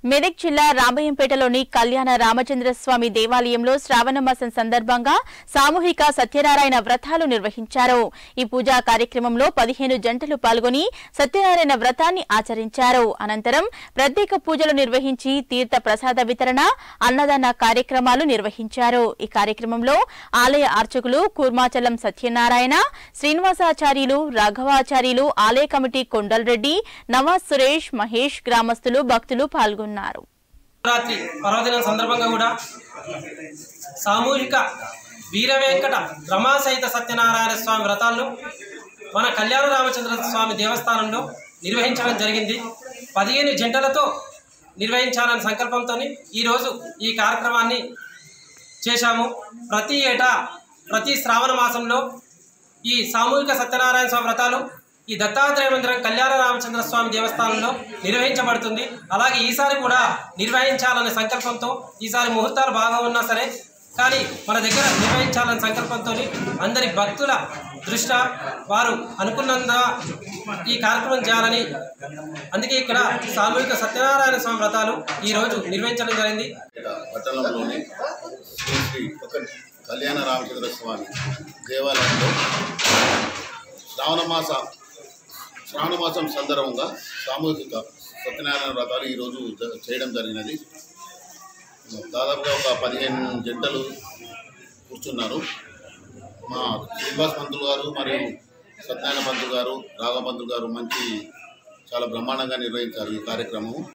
మెదక్ జిల్లా రామయ్యంపేటలోని కళ్యాణ రామచంద్ర స్వామి దేవాలయంలో శ్రావణ మాసం సందర్భంగా సామూహిక సత్యనారాయణ వ్రతాలు నిర్వహించారు ఈ పూజా కార్యక్రమంలో పదిహేను జంటలు పాల్గొని సత్యనారాయణ వ్రతాన్ని ఆచరించారు అనంతరం ప్రత్యేక పూజలు నిర్వహించి తీర్థ ప్రసాద వితరణ అన్నదాన కార్యక్రమాలు నిర్వహించారు ఈ కార్యక్రమంలో ఆలయ అర్చకులు కూర్మాచలం సత్యనారాయణ శ్రీనివాసాచార్యులు రాఘవాచార్యులు ఆలయ కమిటీ కొండల్రెడ్డి నవాజ్ సురేష్ మహేష్ గ్రామస్తులు భక్తులు పాల్గొన్నారు శివరాత్రి పర్వదినం సందర్భంగా కూడా సామూహిక వీర వెంకట రమాసహిత సత్యనారాయణ స్వామి వ్రతాలను మన కళ్యాణ రామచంద్ర స్వామి దేవస్థానంలో నిర్వహించడం జరిగింది పదిహేను జంటలతో నిర్వహించాలనే సంకల్పంతో ఈరోజు ఈ కార్యక్రమాన్ని చేశాము ప్రతి ఏటా ప్రతి శ్రావణ మాసంలో ఈ సామూహిక సత్యనారాయణ స్వామి వ్రతాలు ఈ దత్తాత్రేయ మందిరం కళ్యాణ రామచంద్ర స్వామి దేవస్థానంలో నిర్వహించబడుతుంది అలాగే ఈసారి కూడా నిర్వహించాలనే సంకల్పంతో ఈసారి ముహూర్తాలు బాగా ఉన్నా సరే కానీ మన దగ్గర నిర్వహించాలనే సంకల్పంతో అందరి భక్తుల దృష్ట్యా వారు అనుకున్నంత ఈ కార్యక్రమం చేయాలని అందుకే ఇక్కడ సామూహిక సత్యనారాయణ స్వామి వ్రతాలు ఈరోజు నిర్వహించడం జరిగింది ఇక్కడ పట్టణంలోని శ్రీ శ్రీ ఒక కళ్యాణ రామచంద్ర స్వామి దేవాలయంలో శ్రావణ మాస శ్రావణ మాసం సందర్భంగా సామూహిక సత్యనారాయణ వ్రతాలు ఈరోజు జ- చేయడం జరిగినది దాదాపుగా ఒక పదిహేను జంటలు కూర్చున్నారు మా శ్రీనివాస్ పంతులు గారు మరియు సత్యనారాయణ పంతులు గారు రాఘవ పంతులు గారు మంచి చాలా బ్రహ్మాండంగా నిర్వహించారు ఈ కార్యక్రమం